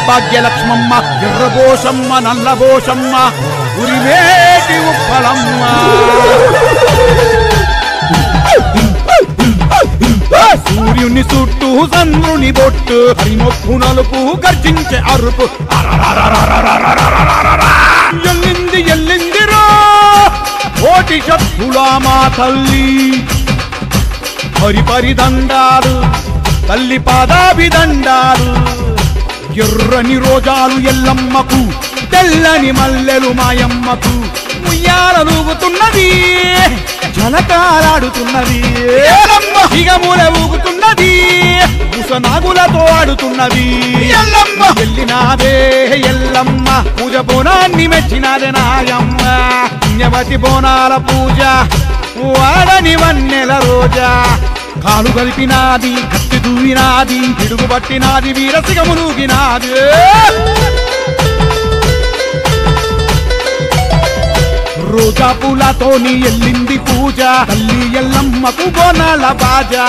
భాగ్యలక్ష్మమ్మ ఎర్రబోషమ్మ నల్లబోషమ్మ ఉరివేటి ఉప్పలమ్మ సూర్యుని చుట్టూ చంద్రుని బొట్టు హరినొప్పు నలుపు గర్జించే అరుపు ఎల్లింది ఎల్లిందిరా కోటి శత్రులా మా తల్లి హరిపరి దండాలు తల్లి పాదాభిదండాలు ఎర్రని రోజాలు ఎల్లమ్మకు తెల్లని మల్లెలు మాయమ్మకు ఉయ్యాలూగుతున్నది జలకాలాడుతున్నది ఇగముల ఊగుతున్నది ముసనాగులతో ఆడుతున్నది ఎల్లమ్మ ఎల్లినాదే ఎల్లమ్మ పూజ బోనాన్ని మెచ్చినాదే నాయమ్మ పుణ్యవతి బోనాల పూజ వాడని వన్నెల రోజా కాలు కలిపినాది కత్తి దూవినాది పిడుగు పట్టినాది వీరసిగములుగినాది రోజా పూలతోని ఎల్లింది పూజ తల్లి ఎల్లమ్మకు బోనాల బాజా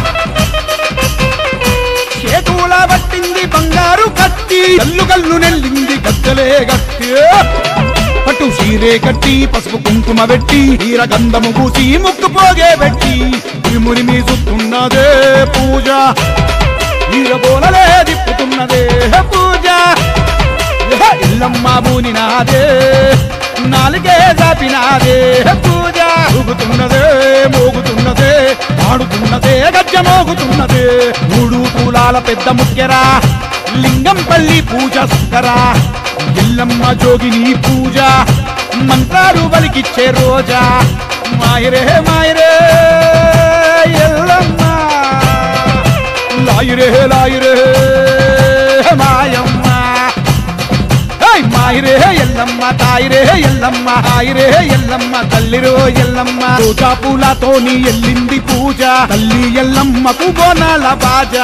చేతుల పట్టింది బంగారు కత్తి కల్లు కల్లు నెల్లింది గద్దలే గట్టి పట్టు సీరే కట్టి పసుపు కుంకుమ పెట్టి హీర గంధము పూసి ముక్కు పోగే పెట్టి మురిమురి మీ చుట్టున్నదే పూజ హీర బోలలే దిప్పుతున్నదే పూజ ఇల్లమ్మ బూనినాదే నాలుగే దాపినాదే పూజ ఊగుతున్నదే మోగుతున్నదే ఆడుతున్నదే గజ్జ మోగుతున్నదే మూడు పూలాల పెద్ద ముక్కెరా లింగం పల్లి పూజ సుకరా ఎల్లమ్మ జోగిని పూజ మంత్రాలు బలికిచ్చే రోజా మాయరే మాయరే ఎల్లమ్మ లాయిరే లాయిరే మాయమ్మ ఏయ్ మాయిరే ఎల్లమ్మ తాయిరే ఎల్లమ్మ హాయిరే ఎల్లమ్మ తల్లిరో ఎల్లమ్మ రోజా పూలతోని ఎల్లింది పూజ తల్లి ఎల్లమ్మకు బోనాల బాజా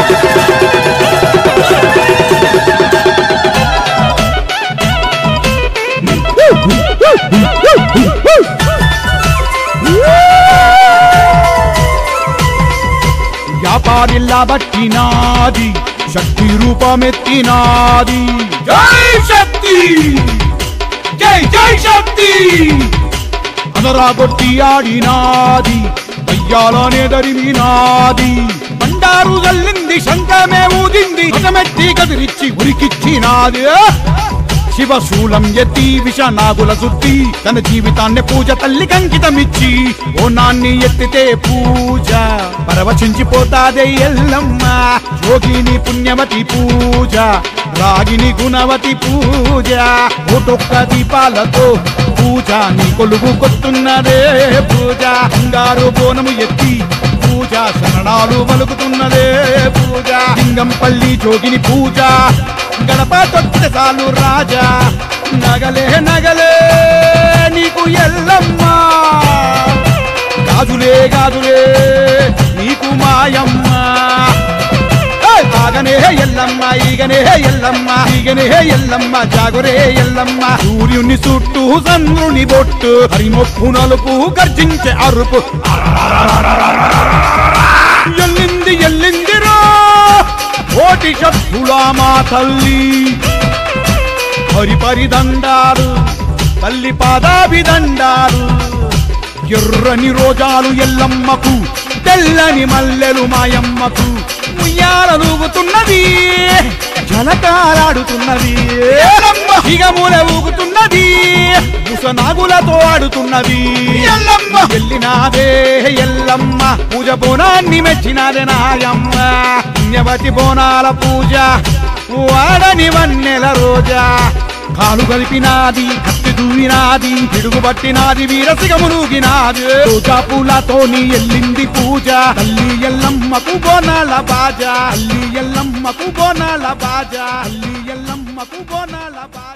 వ్యాపారిల్లా బట్టినాది శక్తి రూపమెత్తినాది జై శక్తి జై జై శక్తి అదరాగొట్టి ఆడినాది దయ్యాలనే దరిమినాది బండారు జల్లింది శంఖమే ఊదింది హతమెత్తి కదిరిచ్చి ఉరికిచ్చినాది శివశూలం ఎత్తి విష నాగుల చుట్టి తన జీవితాన్ని పూజ తల్లికి అంకితమిచ్చి ఓ నాన్ని ఎత్తితే పూజ పరవశించిపోతాదే ఎల్లమ్మ యోగిని పుణ్యవతి పూజ రాగిని గుణవతి పూజ ఒటొక్క దీపాలతో పూజ నీ కొలుగు కొట్టున్నదే పూజ బంగారు బోనము ఎత్తి పూజ శరణాలు పలుకుతున్నదే పూజ లింగంపల్లి జోగిని పూజ గడప తొక్కితే చాలు రాజా నగలే నగలే నీకు ఎల్లమ్మ గాజులే గాజులే నీకు మాయమ్మ ఏయ్! ఆగనే ఎల్లమ్మ ఈగనే ఎల్లమ్మ ఈగనే ఎల్లమ్మ జాగురే ఎల్లమ్మ సూర్యుని చుట్టూ చంద్రుని బొట్టు హరిమొప్పు నలుపు గర్జించే అరుపు ఎల్లింది ఎల్లిందిరా కోటి శత్రులా మా తల్లి హరిపరి దండాలు తల్లి పాదాభిదండాలు ఎర్రని రోజాలు ఎల్లమ్మకు తెల్లని మల్లెలు మాయమ్మకు ఉయ్యాలూగుతున్నది జలకాలాడుతున్నది ఇగముల ఊగుతున్నది ముసనాగులతో ఆడుతున్నది ఎల్లమ్మ ఎల్లినాదే ఎల్లమ్మ పూజ బోనాన్ని మెచ్చినాదే నాయమ్మ పుణ్యవతి బోనాల పూజ వాడని వన్నెల రోజా కాలు కలిపినాది కత్తి దూవినాది పిడుగు పట్టినాది వీరసిగములుగినాది రోజా పూలతోని ఎల్లింది పూజ తల్లి ఎల్లమ్మకు బోనాల బాజా తల్లి ఎల్లమ్మకు బోనాల బాజా తల్లి ఎల్లమ్మకు బోనాల బాజా